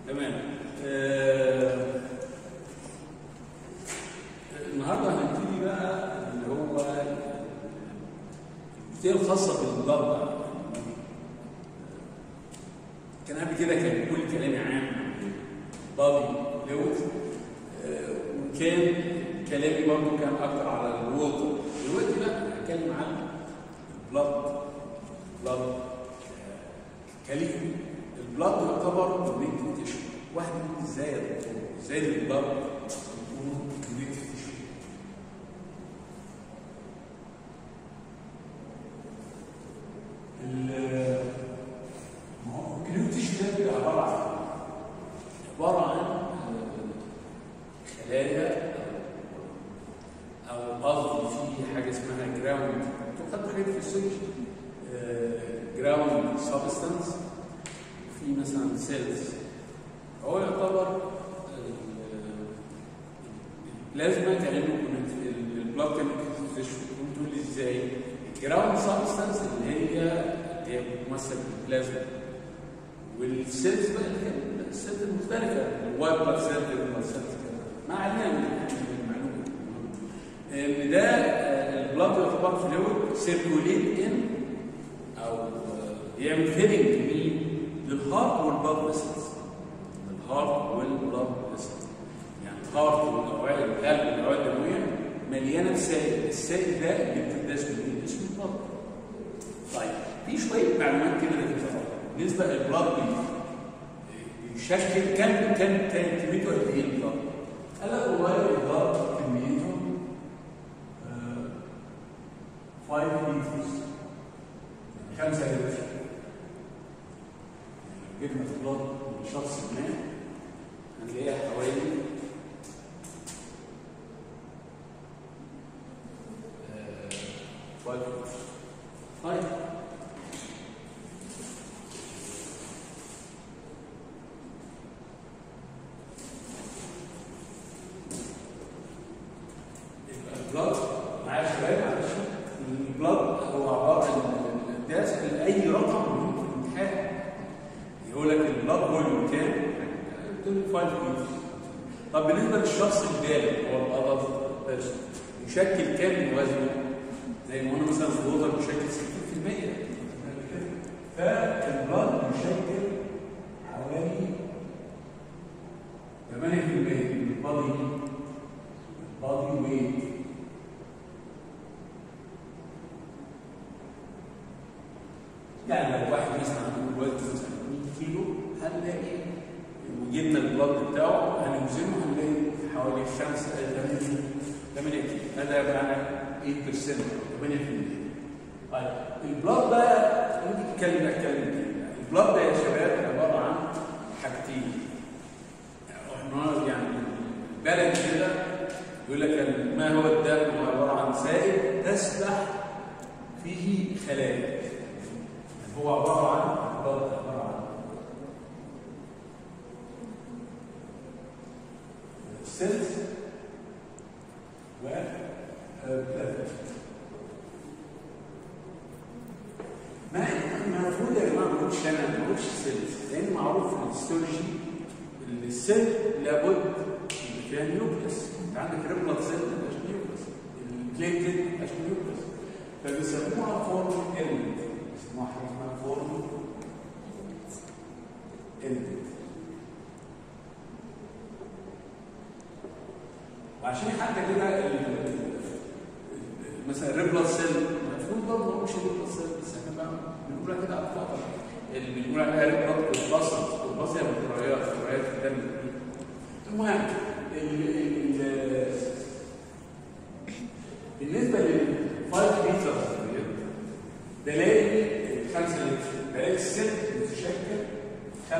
تمام آه، النهارده هنبتدي بقى اللي هو الجزئيه الخاصه بالضرب كان قبل كده كان كل كلامي عام بادي لوت وكان كلامي برضه كان اكتر على الووتر دلوقتي بقى هتكلم عن البلاد بلاد كلمه البلاد يعتبر كونكتيف تيشو واحد يقول ازاي يا دكتور ازاي البلاد يكون كونكتيف تيشو ما هو الكونكتيف تيشو ده بيبقى عباره عن عباره عن خلايا او قصدي في حاجه اسمها جراوند انتوا خدتوا حاجات في السيولوجي جراوند سبستانس في مثلا سيلز هو يعتبر البلازما كانه البلاد كان تقول لي ازاي الجراوند سبستانس اللي هي اللي هي بتمثل البلازما والسيلز بقى اللي هي السيلز المختلفه الوايت بلاد سيلز البلاد سيلز ما علينا من المعلومه ان ده البلاد يعتبر فلويد سيركوليت ان او يعمل فيلنج مين للهارت والبلاد فيسلز الهارت والبلاد فيسلز يعني الهارت والاوعيه القلب والاوعيه الدمويه مليانه بسائل السائل ده اللي بتدرس من اسمه البلاد طيب في شويه معلومات كده للتفاعل بالنسبه للبلاد بيشكل كم كم كميته قد ايه البلاد؟ قال لك والله البلاد كميته 5 لتر 5 لتر جبنا بلاد من شخص ما هنلاقيها حوالي آه، 5 لتر طيب البلاد معايا شباب معلش البلاد هو عباره عن الداس لاي رقم مهم في الامتحان يقول لك البلاد فوليوم كام؟ تقول 5 لتر طب بالنسبه للشخص البالغ هو الادلت بيرسون يشكل كام من وزنه؟ زي ما قلنا مثلا الوتر بيشكل 60% فالبلاد بيشكل حوالي 8% من البادي البادي ويت يعني لو واحد مثلا عنده وزن مثلا 100 كيلو هنلاقي وجبنا البلاد بتاعه هنوزنه هنلاقي حوالي 5 8 8 كيلو هذا معنى 8% او 8% طيب البلاد بقى نيجي نتكلم نتكلم البلاد ده يا شباب عباره عن حاجتين احنا يعني بلد كده يقول لك ما هو الدم هو عباره عن سائل تسبح فيه خلايا هو عباره عن البلد عباره عن سيلز و بلازما ما المفروض يا جماعه ما اقولش انا ما اقولش سيلز لان معروف في الهيستولوجي ان السيل لابد يبقى فيها نيوكليس انت عندك ريبلت سيل ما فيهاش نيوكليس البليتد ما فيهاش نيوكليس فبيسموها فورم ايلمنت بيسموها حاجه اسمها فورم ايلمنت وعشان حتى كده مثلا الريبلت سيل المفروض برضه ما نقولش ريبلت سيل بس احنا بقى بنقولها كده على الفاضي اللي بنقول عليها ريبلت والبصل والبصل هي بكتيريات بكتيريات في الدم المهم بالنسبه لل 5 لتر بلاقي 5 لتر بلاقي السيل بتشكل 45%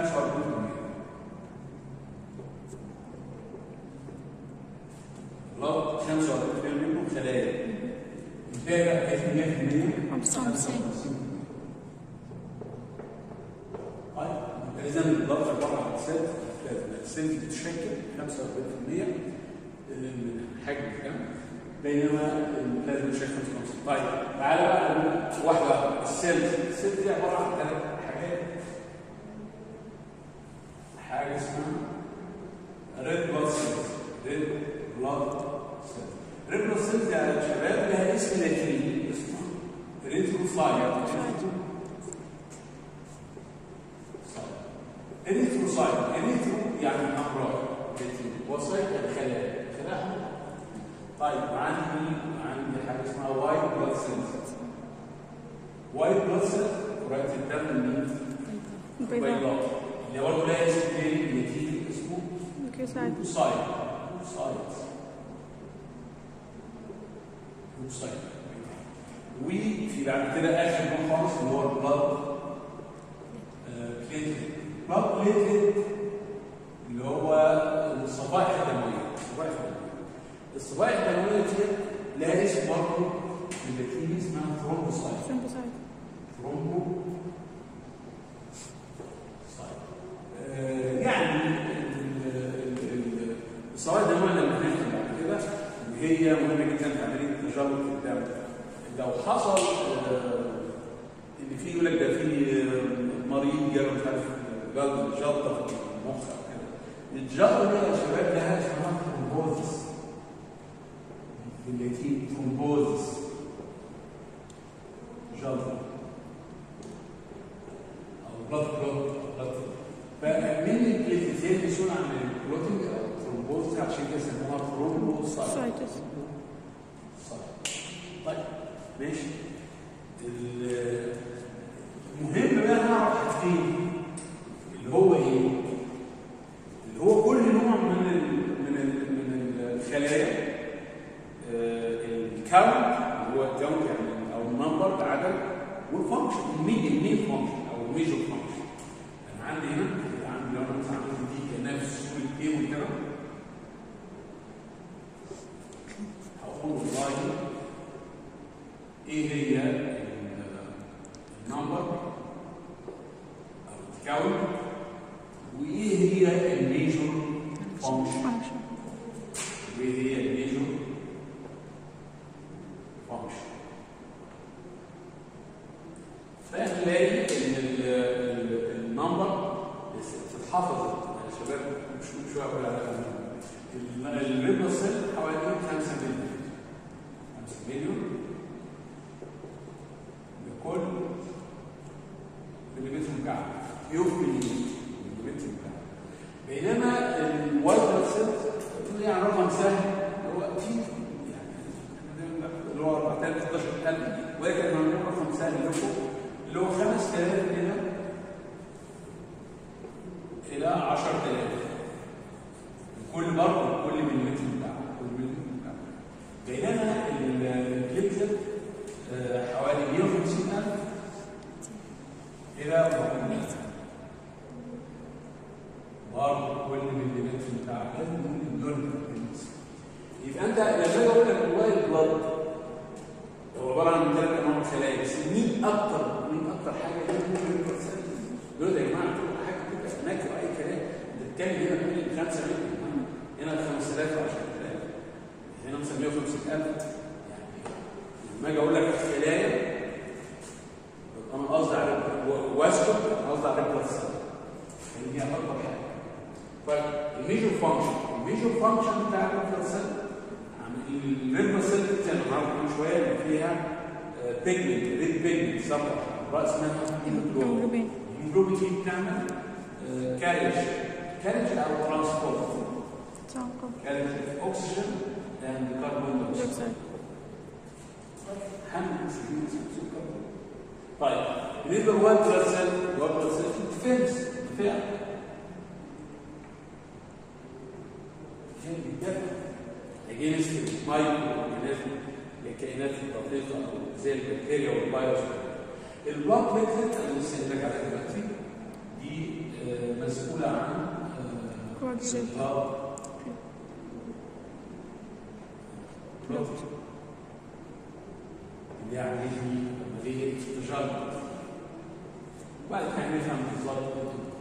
بلاد 45% منه خلايا الباقي بقى 100% 55 طيب اذا البلاد عباره عن سيل السيل بتشكل 45% من حجم الدم بينما البلازما بتشكل 55 طيب تعالى بقى نقول واحده واحده السيل السيل دي عباره عن ثلاث حاجات حاجه اسمها ريد بلاد سيلز ريد بلاد سيلز ريد بلاد سيلز يا شباب لها اسم لاتيني اسمه ريتروسايت اريثروسايت اريثرو يعني امراض وسايت الخلايا خلايا طيب عندي عندي حاجه اسمها وايت بلاد سيلز وايت بلاد سيلز كرات الدم مين؟ البيضاء بيضاء اللي برضه لها اسم تاني نتيجه اسمه الكيسايد لوكوسايت لوكوسايت لوكوسايت وفي بعد كده اخر نوع خالص اللي هو البلاد بليتلت بلاد بليتلت اللي هو الصفائح الدمويه الصفائح الدمويه الصفائح الدمويه دي لها اسم برضه باللاتيني اسمها ثرومبوسايت ثرومبوسايد ثرومبو آه، يعني ال- ال- ال- الصوائد الدمويه لما هنفهم بعد كده وهي مهمه جدا في عمليه تجلط الدم لو حصل آه، ان في يقول لك ده في آه، مريض جاله مش عارف جلط جلطه في المخ او كده الجلطه دي يا شباب لها اسمها ثرومبوزس باللاتيني ثرومبوزس جلطه او بلاد كلوت بلاد فمن البليتيزين مسؤول عن الكلوتنج او الثرومبوز عشان كده سموها ثرومبوسايت سايتس طيب ماشي ال- المهم بقى نعرف حاجتين اللي هو ايه؟ اللي هو كل نوع من ال من ال من الخلايا آه، الكاونت اللي هو الكاونت يعني او النمبر العدد والفانكشن المين المين فانكشن او الميجور فانكشن انا عندي هنا عندي لو انا مثلا عندي دي كانها في صوره ايه والكلام هقول والله ايه هي ال- النمبر او الكاونت وايه هي الميجور فانكشن فانكشن وايه هي الميجور فانكشن فهنلاقي ان ال- ال- النمبر تتحفظ يا شباب مش شويه اقول عليها الريبل سيل حوالي 5 مليون 5 مليون لكل مليمتر مكعب يوم مليون مليمتر مكعب بينما الوايت بلاد سيل يعني رقم سهل اللي هو في يعني اللي هو 4000 11000 ولكن احنا هنقول رقم سهل لكم اللي هو 5000 الى الى 10000 كل برضه كل مليمتر مكعب كل مليمتر مكعب بينما البليتلت آه، حوالي 150000 الى 400 برضه كل مليمتر مكعب لازم نقول الدول بالنسبه يبقى انت لما اجي اقول لك الوايت بلاد هو عباره عن ثلاث انواع من الخلايا بس مين اكتر مين اكتر حاجه ممكن يبقى دول يا جماعه كل حاجه كده هناك اي كلام بتتكلم هنا تقول 5 مليون هنا 5000 و10000 هنا مثلا 150000 يعني لما اجي اقول لك خلايا يبقى انا قصدي على واسكت انا قصدي على البلاد سيل هي اكبر حاجه فالميجور فانكشن الميجور فانكشن بتاع البلاد سيل الريد سيل زي ما نعرف من شويه اللي فيها بيجمنت ريد بيجمنت صفرا راس اسمها هيموجلوبين هيموجلوبين. الهيموجلوبين دي بتعمل كارج كارج او ترانسبورت تنقل كارج اوكسجين اند كربون دايوكسيد دايوكسيد حمل اكسجين سكر طيب بالنسبه للوايت بلاد سيل الوايت بلاد سيل ديفنس دفاع اجينست المايكرو اورجانيزم الكائنات الدقيقه او زي البكتيريا والفيروس البلاد بليتلت انا لسه قايل لك عليها دلوقتي دي آه، مسؤوله عن آه، Coagulation. استخلاص بلوت اللي يعني عملية تجارب وبعد كده نفهم بالظبط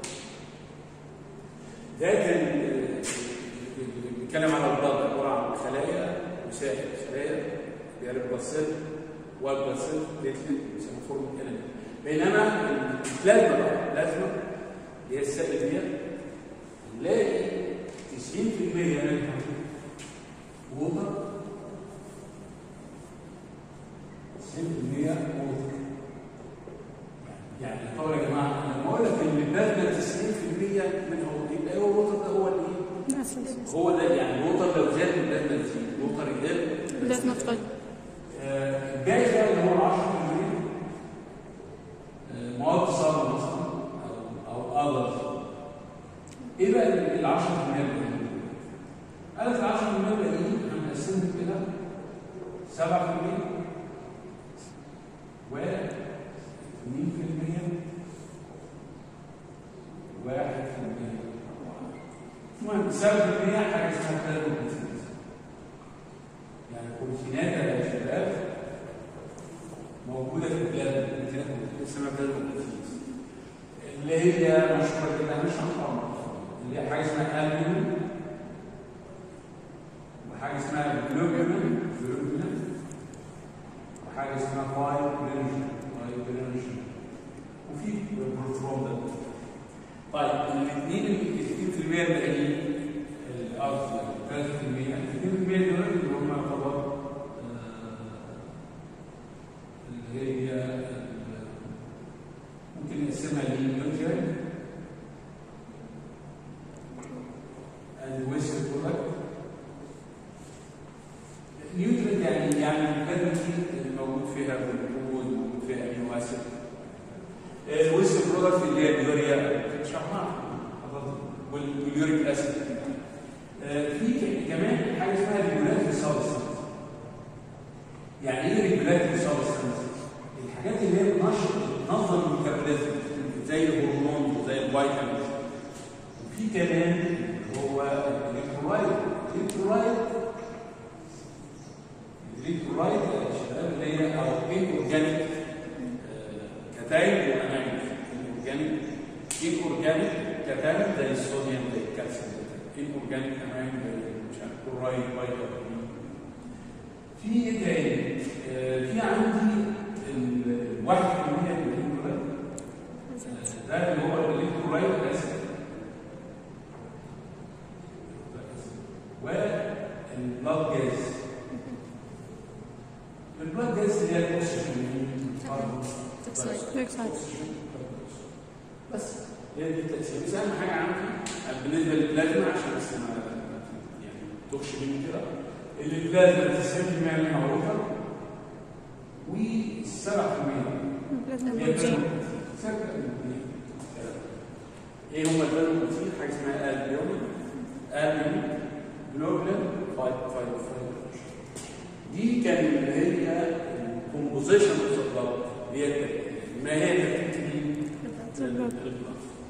ذات ال- اللي بيتكلم على البلد عبارة عن خلايا مساحة خلايا بيعرف بلاسيل والبلاسيل بيتلت بيسموه فورم الانمي بينما البلازما بقى البلازما اللي هي السائل دي من هو يبقى هو الوتر ده هو الايه؟ الأساس هو ده يعني الوتر لو زاد اللازمه تزيد الوتر يقل لازم تقل آه، الباقي بقى اللي هو 10% آه، مواد صلبه مثلا او او اذرز ايه بقى ال 10% الباقيين؟ قالت ال 10% الباقيين هنقسمهم كده 7% و 2% 1% المهم 7% حاجه اسمها بلازموبروتينز يعني بروتينات يا شباب موجوده في البلازما بروتينات موجودة اسمها بلازموبروتينز اللي هي مشهوره جدا مش هنقرا اللي هي حاجه اسمها البومين وحاجه اسمها جلوبولين جلوبولين وحاجه اسمها فايبرينجين فايبرينجين وفي بروترون ده طيب الاثنين ال 60% الباقيين الارض 3% ال 2% دول اللي هم يعتبر آه، اللي هي ال- ممكن نقسمها للنيوتريال and waste product نيوتريال يعني يعني الكالوري اللي موجود فيها بالجلوكوز موجود فيها امينو اسيد الويست برودكت اللي هي اليوريا شرحناها حضرتك وال- واليوريك اسيد آه، في ك- كمان حاجه اسمها ريجولاتري سبستانس يعني ايه ريجولاتري سبستانس الحاجات اللي هي بتنشط تنظم الميتابوليزم زي الهرمون وزي الفيتامينز وفي كمان هو الالكترولايت الالكترولايت الالكترولايت يا شباب اللي هي او الاورجانيك كتايب وانايم الاورجانيك ايه اورجانيك كتايب زي الصوديوم زي الكالسيوم ايه اورجانيك انايم زي مش عارف كلورايد فيتامين في ايه تاني؟ آه، في عندي ال 1% من الالكترولايت آه، ده اللي هو الالكترولايت اسيد والبلاد جاز البلاد جاز اللي هي الاكسجين اكسايد بس هي دي التأثير بس أهم حاجة عندي بالنسبة للبلازما عشان بس ما يعني تخش مني كده البلازما 90% منها ووتر و7% لازم هي بروتين البلازما ايه هم البلازما بروتين حاجة اسمها البيومين البيومين جلوبلين فايب فايب فايب دي كان اللي هي الكومبوزيشن اوف ذا بلاد هي التركيب. ما هي تركيبة مين؟ البلاد